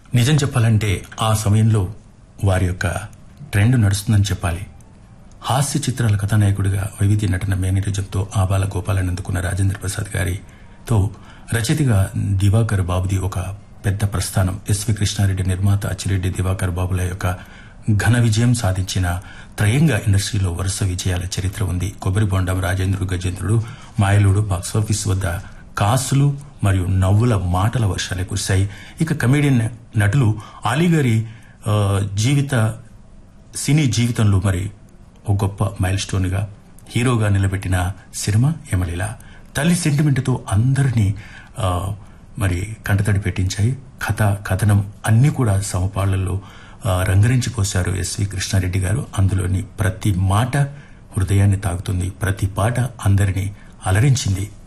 నిజం చెప్పాలంటే ఆ సమయంలో వారి యొక్క ట్రెండ్ నడుస్తుందని చెప్పాలి హాస్య చిత్రాల కథానాయకుడిగా వైవిధ్య నటన మేనేరిజంతో ఆబాల గోపాలను అందుకున్న రాజేంద్ర ప్రసాద్ గారితో రచయితగా దివాకర్ బాబుది ఒక పెద్ద ప్రస్థానం ఎస్వి కృష్ణారెడ్డి నిర్మాత అచ్చిరెడ్డి దివాకర్ బాబుల యొక్క ఘన విజయం సాధించిన త్రయంగా ఇండస్ట్రీలో వరుస విజయాల చరిత్ర ఉంది కొబ్బరి బొండం రాజేంద్రుడు గజేంద్రుడు మాయలుడు బాక్సాఫీస్ వద్ద కాసులు మరియు నవ్వుల మాటల వర్షాలే కురిశాయి ఇక కమేడియన్ నటులు అలీగారి ఆ, జీవిత సినీ జీవితంలో మరి ఒక గొప్ప మైల్ స్టోన్ గా హీరోగా నిలబెట్టిన సినిమా యమలీల తల్లి సెంటిమెంట్తో అందరినీ ఆ, మరి కంటతడి పెట్టించాయి కథ కథనం అన్ని కూడా సమపాళ్లలో ఆ, రంగరించిపోశారు ఎస్వి కృష్ణారెడ్డి గారు అందులోని ప్రతి మాట హృదయాన్ని తాకుతుంది ప్రతి పాట అందరినీ అలరించింది